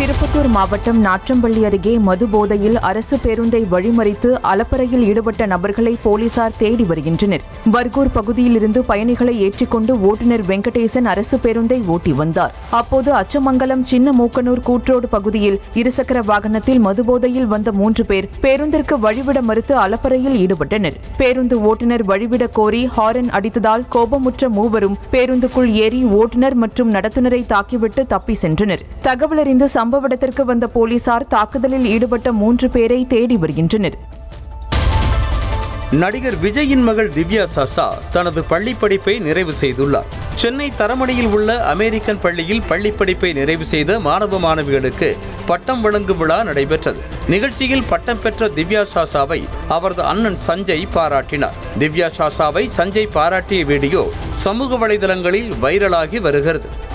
திருப்பத்தூர் மாவட்டம் நாற்றம்பள்ளி அருகே மது போதையில் அரசு பேருந்தை வழிமறித்து அலப்பறையில் ஈடுபட்ட நபர்களை போலீசார் தேடி வருகின்றனர் பர்கூர் பகுதியிலிருந்து பயணிகளை ஏற்றிக்கொண்டு ஓட்டுநர் வெங்கடேசன் அரசு பேருந்தை ஓட்டி வந்தார் அப்போது அச்சமங்கலம் சின்ன மூக்கனூர் கூட்ரோடு பகுதியில் இருசக்கர வாகனத்தில் மது போதையில் வந்த மூன்று பேர் பேருந்திற்கு வழிவிட மறுத்து அலப்பறையில் ஈடுபட்டனர் பேருந்து ஓட்டுநர் வழிவிட கோரி ஹாரன் அடித்ததால் கோபமுற்ற மூவரும் பேருந்துக்குள் ஏறி ஓட்டுநர் மற்றும் நடத்துனரை தாக்கிவிட்டு தப்பி சென்றனர் தகவல் அறிந்து சம்பவ இடத்திற்கு வந்த போலீசார் தாக்குதலில் ஈடுபட்ட மூன்று பேரை தேடி வருகின்றனர் நடிகர் விஜயின் மகள் திவ்யா சாசா தனது பள்ளி படிப்பை நிறைவு செய்துள்ளார் சென்னை தரமணியில் உள்ள அமெரிக்கன் பள்ளியில் பள்ளி படிப்பை நிறைவு செய்த மாணவ மாணவிகளுக்கு பட்டம் வழங்கும் விழா நடைபெற்றது நிகழ்ச்சியில் பட்டம் பெற்ற திவ்யா சாசாவை அவரது அண்ணன் சஞ்சய் பாராட்டினார் திவ்யா சாசாவை சஞ்சய் பாராட்டிய வீடியோ சமூக வலைதளங்களில் வைரலாகி வருகிறது